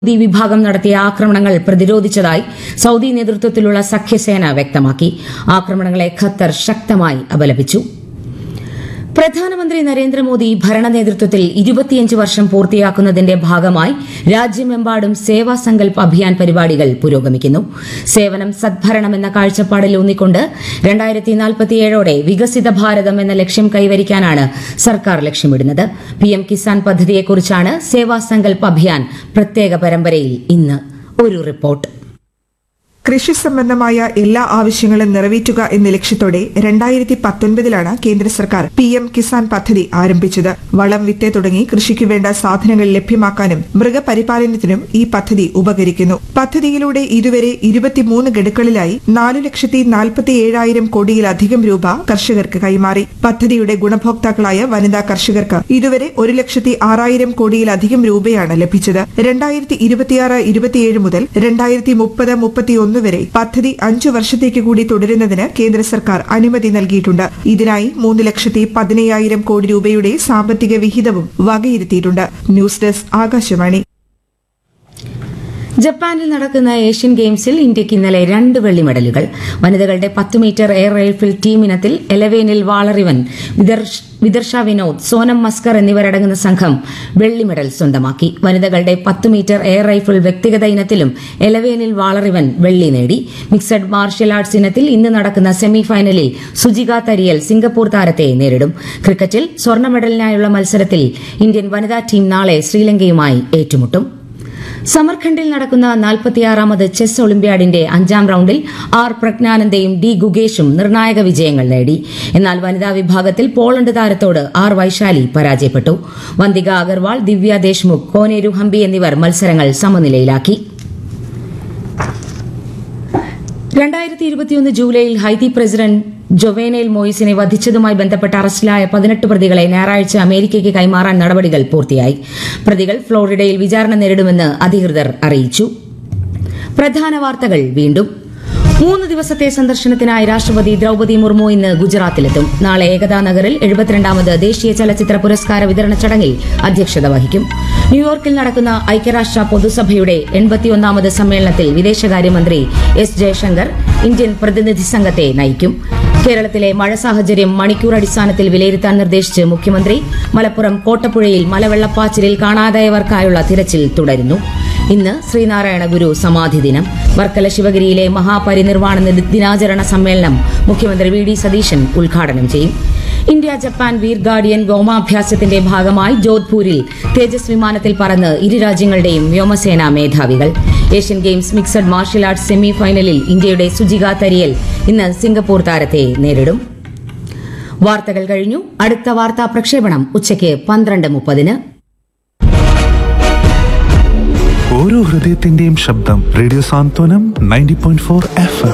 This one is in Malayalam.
ഹൂതി വിഭാഗം നടത്തിയ ആക്രമണങ്ങൾ പ്രതിരോധിച്ചതായി സൌദി നേതൃത്വത്തിലുള്ള സഖ്യസേന വ്യക്തമാക്കി ആക്രമണങ്ങളെ ഖത്തർ ശക്തമായി അപലപിച്ചു പ്രധാനമന്ത്രി നരേന്ദ്രമോദി ഭരണ നേതൃത്വത്തിൽ ഇരുപത്തിയഞ്ച് വർഷം പൂർത്തിയാക്കുന്നതിന്റെ ഭാഗമായി രാജ്യമെമ്പാടും സേവാ സങ്കൽപ് അഭിയാൻ പരിപാടികൾ പുരോഗമിക്കുന്നു സേവനം സദ്ഭരണം എന്ന കാഴ്ചപ്പാടിൽ ഊന്നിക്കൊണ്ട് രണ്ടായിരത്തി നാൽപ്പത്തിയേഴോടെ വികസിത ഭാരതം എന്ന ലക്ഷ്യം കൈവരിക്കാനാണ് സർക്കാർ ലക്ഷ്യമിടുന്നത് പിഎം കിസാൻ പദ്ധതിയെക്കുറിച്ചാണ് സേവാ സങ്കൽപ് അഭിയാൻ പ്രത്യേക പരമ്പരയിൽ ഇന്ന് ഒരു റിപ്പോർട്ട് കൃഷി സംബന്ധമായ എല്ലാ ആവശ്യങ്ങളും നിറവേറ്റുക എന്ന ലക്ഷ്യത്തോടെ രണ്ടായിരത്തി പത്തൊൻപതിലാണ് കേന്ദ്ര സർക്കാർ പി എം കിസാൻ പദ്ധതി ആരംഭിച്ചത് വളം വിത്ത് തുടങ്ങി കൃഷിക്ക് വേണ്ട സാധനങ്ങൾ ലഭ്യമാക്കാനും മൃഗപരിപാലനത്തിനും ഈ പദ്ധതി ഉപകരിക്കുന്നു പദ്ധതിയിലൂടെ ഇതുവരെ ഇരുപത്തിമൂന്ന് ഗഡുക്കളിലായി നാലു ലക്ഷത്തി നാൽപ്പത്തി ഏഴായിരം കോടിയിലധികം രൂപ കർഷകർക്ക് കൈമാറി പദ്ധതിയുടെ ഗുണഭോക്താക്കളായ വനിതാ കർഷകർക്ക് ഇതുവരെ ഒരു ലക്ഷത്തി ആറായിരം കോടിയിലധികം രൂപയാണ് ലഭിച്ചത് രണ്ടായിരത്തി ഇരുപത്തിയാറ് ഇരുപത്തിയേഴ് മുതൽ രണ്ടായിരത്തി മുപ്പത് മുപ്പത്തിയൊന്ന് വരെ പദ്ധതി അഞ്ചു വർഷത്തേക്ക് കൂടി തുടരുന്നതിന് കേന്ദ്ര സർക്കാർ അനുമതി നൽകിയിട്ടുണ്ട് ഇതിനായി മൂന്ന് ലക്ഷത്തി പതിനയ്യായിരം കോടി രൂപയുടെ സാമ്പത്തിക വിഹിതവും വകയിരുത്തിയിട്ടുണ്ട് ന്യൂസ് ഡെസ്ക് ആകാശവാണി ജപ്പാനിൽ നടക്കുന്ന ഏഷ്യൻ ഗെയിംസിൽ ഇന്ത്യയ്ക്ക് ഇന്നലെ രണ്ട് വെള്ളി മെഡലുകൾ വനിതകളുടെ പത്ത് മീറ്റർ എയർ റൈഫിൾ ടീം ഇനത്തിൽ എലവേനിൽ വാളറിവൻ വിദർശ്- വിദർശ വിനോദ് സോനം മസ്കർ എന്നിവരടങ്ങുന്ന സംഘം വെള്ളി മെഡൽ സ്വന്തമാക്കി വനിതകളുടെ പത്ത് മീറ്റർ എയർ റൈഫിൾ വ്യക്തിഗത ഇനത്തിലും എലവേനിൽ വാളറിവൻ വെള്ളി നേടി മിക്സഡ് മാർഷ്യൽ ആർട്സ് ഇനത്തിൽ ഇന്ന് നടക്കുന്ന സെമി ഫൈനലിൽ സുജിക തരിയൽ സിംഗപ്പൂർ താരത്തെ നേരിടും ക്രിക്കറ്റിൽ സ്വർണ്ണ മെഡലിനായുള്ള മത്സരത്തിൽ ഇന്ത്യൻ വനിതാ ടീം നാളെ ശ്രീലങ്കയുമായി ഏറ്റുമുട്ടും സമർഖണ്ഡിൽ നടക്കുന്ന നാൽപ്പത്തിയാറാമത് ചെസ് ഒളിമ്പ്യാഡിന്റെ അഞ്ചാം റൌണ്ടിൽ ആർ പ്രജ്ഞാനന്ദയും ഡി ഗുഗേഷും നിർണായക വിജയങ്ങൾ നേടി എന്നാൽ വനിതാ വിഭാഗത്തിൽ പോളണ്ട് താരത്തോട് ആർ വൈശാലി പരാജയപ്പെട്ടു വന്തിക അഗർവാൾ ദിവ്യ ദേശ്മുഖ് കോനേരു ഹംപി എന്നിവർ മത്സരങ്ങൾ സമനിലയിലാക്കി രണ്ടായിരത്തി ഇരുപത്തിയൊന്ന് ജൂലൈയിൽ ഹൈതി പ്രസിഡന്റ് ജൊവേനേൽ മോയിസിനെ വധിച്ചതുമായി ബന്ധപ്പെട്ട് അറസ്റ്റിലായ പതിനെട്ട് പ്രതികളെ ഞായറാഴ്ച അമേരിക്കയ്ക്ക് കൈമാറാൻ നടപടികൾ പൂർത്തിയായി പ്രതികൾ ഫ്ലോറിഡയിൽ വിചാരണ നേരിടുമെന്ന് അധികൃതർ അറിയിച്ചു പ്രധാന വാർത്തകൾ വീണ്ടും മൂന്ന് ദിവസത്തെ സന്ദർശനത്തിനായി രാഷ്ട്രപതി ദ്രൌപതി മുർമു ഇന്ന് ഗുജറാത്തിലെത്തും നാളെ ഏകതാ നഗറിൽ എഴുപത്തിരണ്ടാമത് ദേശീയ ചലച്ചിത്ര പുരസ്കാര വിതരണ ചടങ്ങിൽ അധ്യക്ഷത വഹിക്കും ന്യൂയോർക്കിൽ നടക്കുന്ന ഐക്യരാഷ്ട്ര പൊതുസഭയുടെ എൺപത്തിയൊന്നാമത് സമ്മേളനത്തിൽ വിദേശകാര്യമന്ത്രി എസ് ജയശങ്കർ ഇന്ത്യൻ പ്രതിനിധി സംഘത്തെ നയിക്കും കേരളത്തിലെ മഴ സാഹചര്യം മണിക്കൂർ അടിസ്ഥാനത്തിൽ വിലയിരുത്താൻ നിർദ്ദേശിച്ച് മുഖ്യമന്ത്രി മലപ്പുറം കോട്ടപ്പുഴയിൽ മലവെള്ളപ്പാച്ചിലിൽ കാണാതായവർക്കായുള്ള തിരച്ചിൽ തുടരുന്നു ഇന്ന് ശ്രീനാരായണ ഗുരു സമാധി ദിനം വർക്കല ശിവഗിരിയിലെ മഹാപരിനിർവാണ നി- ദിനാചരണ സമ്മേളനം മുഖ്യമന്ത്രി വി ഡി സതീശൻ ഉദ്ഘാടനം ചെയ്യും ഇന്ത്യ ജപ്പാൻ വീർ ഗാർഡിയൻ വ്യോമാഭ്യാസത്തിന്റെ ഭാഗമായി ജോധ്പൂരിൽ തേജസ് വിമാനത്തിൽ പറന്ന് ഇരു രാജ്യങ്ങളുടെയും വ്യോമസേനാ മേധാവികൾ Asian games mixed martial arts semi ഫൈനലിൽ ഇന്ത്യയുടെ സുജിക തരിയൽ ഇന്ന് സിംഗപ്പൂർ താരത്തെ നേരിടും വാർത്തകൾ കഴിഞ്ഞു അടുത്ത വാർത്താ പ്രക്ഷേപണം ഉച്ചയ്ക്ക് പന്ത്രണ്ട് മുപ്പതിന് ഓരോ ഹൃദയത്തിന്റെയും ശബ്ദം radio Santhwanam ninety point four F